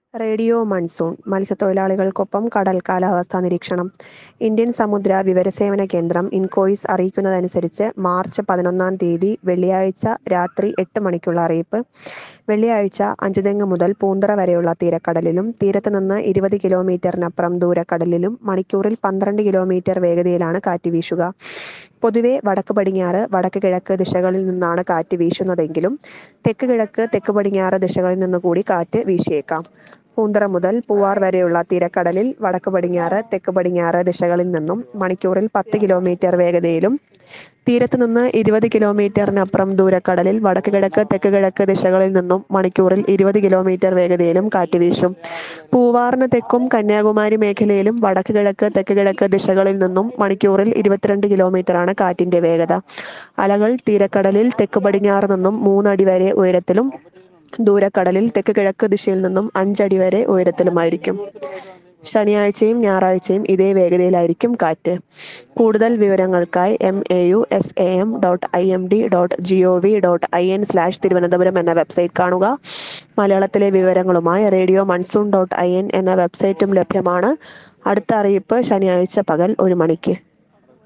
radio monsoon മത്സ്യത്തൊഴിലാളികൾക്കൊപ്പം കടൽ കാലാവസ്ഥാ നിരീക്ഷണം ഇന്ത്യൻ സമുദ്ര വിവരസേവന കേന്ദ്രം ഇൻകോയിസ് അറിയിക്കുന്നതനുസരിച്ച് മാർച്ച് പതിനൊന്നാം തീയതി വെള്ളിയാഴ്ച രാത്രി എട്ട് മണിക്കുള്ള അറിയിപ്പ് വെള്ളിയാഴ്ച അഞ്ചുതെങ്ങ് മുതൽ പൂന്തറ വരെയുള്ള തീരക്കടലിലും തീരത്ത് നിന്ന് ഇരുപത് കിലോമീറ്ററിനപ്പുറം ദൂരക്കടലിലും മണിക്കൂറിൽ പന്ത്രണ്ട് കിലോമീറ്റർ വേഗതയിലാണ് കാറ്റ് വീശുക പൊതുവെ വടക്ക് പടിഞ്ഞാറ് വടക്ക് കിഴക്ക് ദിശകളിൽ നിന്നാണ് കാറ്റ് വീശുന്നതെങ്കിലും തെക്ക് കിഴക്ക് തെക്ക് പടിഞ്ഞാറ് ദിശകളിൽ നിന്ന് കൂടി കാറ്റ് വീശിയേക്കാം പൂന്തറ മുതൽ പൂവാർ വരെയുള്ള തീരക്കടലിൽ വടക്ക് പടിഞ്ഞാറ് തെക്ക് പടിഞ്ഞാറ് ദിശകളിൽ നിന്നും മണിക്കൂറിൽ പത്ത് കിലോമീറ്റർ വേഗതയിലും തീരത്ത് നിന്ന് ഇരുപത് കിലോമീറ്ററിനപ്പുറം ദൂരക്കടലിൽ വടക്ക് കിഴക്ക് തെക്ക് കിഴക്ക് ദിശകളിൽ നിന്നും മണിക്കൂറിൽ ഇരുപത് കിലോമീറ്റർ വേഗതയിലും കാറ്റ് വീശും പൂവാറിന് തെക്കും കന്യാകുമാരി മേഖലയിലും വടക്ക് കിഴക്ക് തെക്ക് കിഴക്ക് ദിശകളിൽ നിന്നും മണിക്കൂറിൽ ഇരുപത്തിരണ്ട് കിലോമീറ്ററാണ് കാറ്റിന്റെ വേഗത അലകൾ തീരക്കടലിൽ തെക്ക് പടിഞ്ഞാറ് നിന്നും മൂന്നടി വരെ ഉയരത്തിലും ദൂരക്കടലിൽ തെക്ക് കിഴക്ക് ദിശയിൽ നിന്നും അഞ്ചടി വരെ ഉയരത്തിലുമായിരിക്കും ശനിയാഴ്ചയും ഞായറാഴ്ചയും ഇതേ വേഗതയിലായിരിക്കും കാറ്റ് കൂടുതൽ വിവരങ്ങൾക്കായി M A U S A M dot I M D dot G O V dot I N slash Thiruvananthapuram എന്ന വെബ്സൈറ്റ് കാണുക മലയാളത്തിലെ വിവരങ്ങളുമായി radio monsoon dot I N എന്ന വെബ്സൈറ്റും ലഭ്യമാണ് അടുത്ത അറിയിപ്പ് ശനിയാഴ്ച പകൽ ഒരു മണിക്ക്